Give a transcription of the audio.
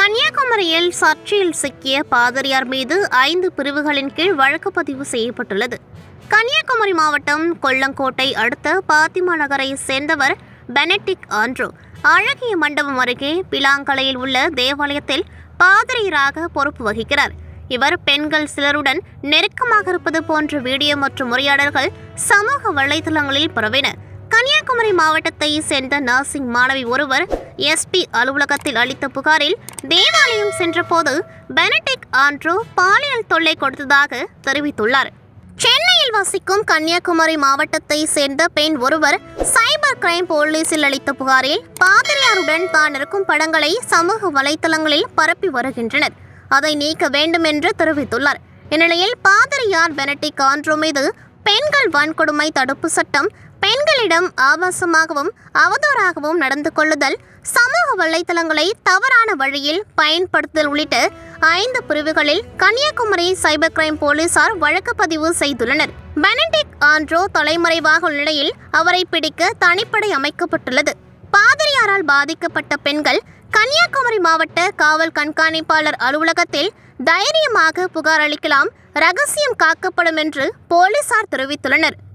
கன்னியாகுமரியில் சர்ச்சையில் சிக்கிய பாதிரியார் மீது ஐந்து பிரிவுகளின் கீழ் வழக்கு பதிவு செய்யப்பட்டுள்ளது கன்னியாகுமரி மாவட்டம் கொல்லங்கோட்டை அடுத்த பாத்திமா நகரை சேர்ந்தவர் பெனடிக் ஆண்ட்ரூ அழகிய மண்டபம் அருகே பிலாங்கலையில் உள்ள தேவாலயத்தில் பாதிரியாராக பொறுப்பு வகிக்கிறார் இவர் பெண்கள் சிலருடன் நெருக்கமாக இருப்பது போன்ற வீடியோ மற்றும் உரையாடல்கள் சமூக வலைதளங்களில் பரவின கன்னியாகுமரி மாவட்டத்தை சேர்ந்த நர்சிங் மாணவி ஒருவர் எஸ்பி அலுவலகத்தில் அளித்த புகாரில் தேவாலயம் சென்றபோது பெனடிக் ஆண்ட்ரூ பாலியல் தொல்லை கொடுத்ததாக தெரிவித்துள்ளார் சென்னையில் வசிக்கும் கன்னியாகுமரி மாவட்டத்தை சேர்ந்த பெண் ஒருவர் சைபர் கிரைம் போலீசில் அளித்த புகாரில் பாதிரியாருடன் தான் இருக்கும் படங்களை சமூக வலைத்தளங்களில் பரப்பி வருகின்றனர் அதை நீக்க வேண்டும் என்று தெரிவித்துள்ளார் இந்நிலையில் பாதிரியார் பெனடிக் ஆண்ட்ரூ மீது பெண்கள் வன்கொடுமை தடுப்பு சட்டம் பெண்களிடம் ஆபாசமாகவும் அவதூறாகவும் நடந்து கொள்ளுதல் சமூக வலைத்தளங்களை தவறான வழியில் பயன்படுத்துதல் உள்ளிட்ட ஐந்து பிரிவுகளில் கன்னியாகுமரி சைபர் கிரைம் போலீசார் வழக்கு பதிவு செய்துள்ளனர் பெனடிக் ஆண்ட்ரோ தலைமறைவாக உள்ள நிலையில் அவரை பிடிக்க தனிப்படை அமைக்கப்பட்டுள்ளது பாதிரியாரால் பாதிக்கப்பட்ட பெண்கள் கன்னியாகுமரி மாவட்ட காவல் கண்காணிப்பாளர் அலுவலகத்தில் தைரியமாக புகார் அளிக்கலாம் ரகசியம் காக்கப்படும் என்று போலீசார் தெரிவித்துள்ளனர்